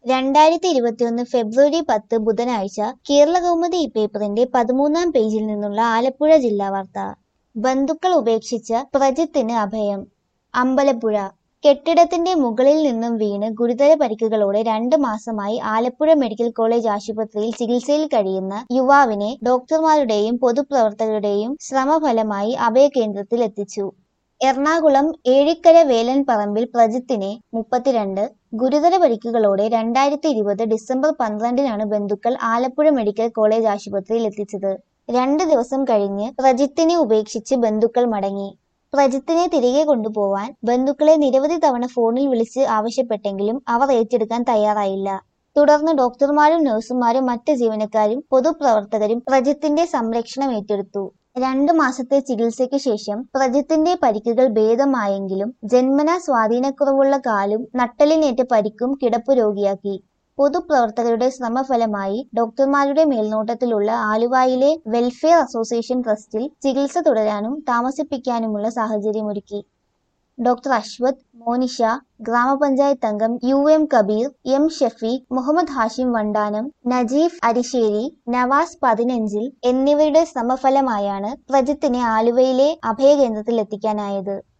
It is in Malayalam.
രണ്ടായിരത്തി ഇരുപത്തിയൊന്ന് ഫെബ്രുവരി പത്ത് ബുധനാഴ്ച കേരളകൗമുദി ഈ പേപ്പറിന്റെ പതിമൂന്നാം പേജിൽ നിന്നുള്ള ആലപ്പുഴ ജില്ലാ വാർത്ത ബന്ധുക്കൾ ഉപേക്ഷിച്ച പ്രജിത്തിന് അഭയം അമ്പലപ്പുഴ കെട്ടിടത്തിന്റെ മുകളിൽ നിന്നും വീണ് ഗുരുതര പരിക്കുകളോടെ രണ്ട് മാസമായി ആലപ്പുഴ മെഡിക്കൽ കോളേജ് ആശുപത്രിയിൽ ചികിത്സയിൽ കഴിയുന്ന യുവാവിനെ ഡോക്ടർമാരുടെയും പൊതുപ്രവർത്തകരുടെയും ശ്രമഫലമായി അഭയകേന്ദ്രത്തിൽ എത്തിച്ചു എറണാകുളം ഏഴിക്കര വേലൻ പറമ്പിൽ പ്രജിത്തിനെ മുപ്പത്തിരണ്ട് ഗുരുതര പരിക്കുകളോടെ രണ്ടായിരത്തി ഇരുപത് ഡിസംബർ പന്ത്രണ്ടിനാണ് ബന്ധുക്കൾ ആലപ്പുഴ മെഡിക്കൽ കോളേജ് ആശുപത്രിയിൽ എത്തിച്ചത് രണ്ട് ദിവസം കഴിഞ്ഞ് പ്രജിത്തിനെ ഉപേക്ഷിച്ച് ബന്ധുക്കൾ മടങ്ങി പ്രജിത്തിനെ തിരികെ കൊണ്ടുപോവാൻ ബന്ധുക്കളെ നിരവധി തവണ ഫോണിൽ വിളിച്ച് ആവശ്യപ്പെട്ടെങ്കിലും അവർ ഏറ്റെടുക്കാൻ തയ്യാറായില്ല തുടർന്ന് ഡോക്ടർമാരും നഴ്സുമാരും മറ്റ് ജീവനക്കാരും പൊതുപ്രവർത്തകരും പ്രജിത്തിന്റെ സംരക്ഷണം ഏറ്റെടുത്തു രണ്ടു മാസത്തെ ചികിത്സയ്ക്ക് ശേഷം പ്രജിത്തിന്റെ പരിക്കുകൾ ഭേദമായെങ്കിലും ജന്മനാ സ്വാധീനക്കുറവുള്ള കാലും നട്ടലിനേറ്റ പരിക്കും കിടപ്പ് രോഗിയാക്കി പൊതുപ്രവർത്തകരുടെ ശ്രമഫലമായി ഡോക്ടർമാരുടെ മേൽനോട്ടത്തിലുള്ള ആലുവായിലെ വെൽഫെയർ അസോസിയേഷൻ ട്രസ്റ്റിൽ ചികിത്സ തുടരാനും താമസിപ്പിക്കാനുമുള്ള സാഹചര്യമൊരുക്കി ഡോക്ടർ അശ്വത് മോനിഷ ഗ്രാമപഞ്ചായത്ത് അംഗം U M Kabeer M Shafeeq Muhammad Hashim Vandanam Najeef Arissery Navas പതിനഞ്ചിൽ എന്നിവരുടെ ശ്രമഫലമായാണ് പ്രജിത്തിനെ ആലുവയിലെ അഭയകേന്ദ്രത്തിൽ എത്തിക്കാനായത്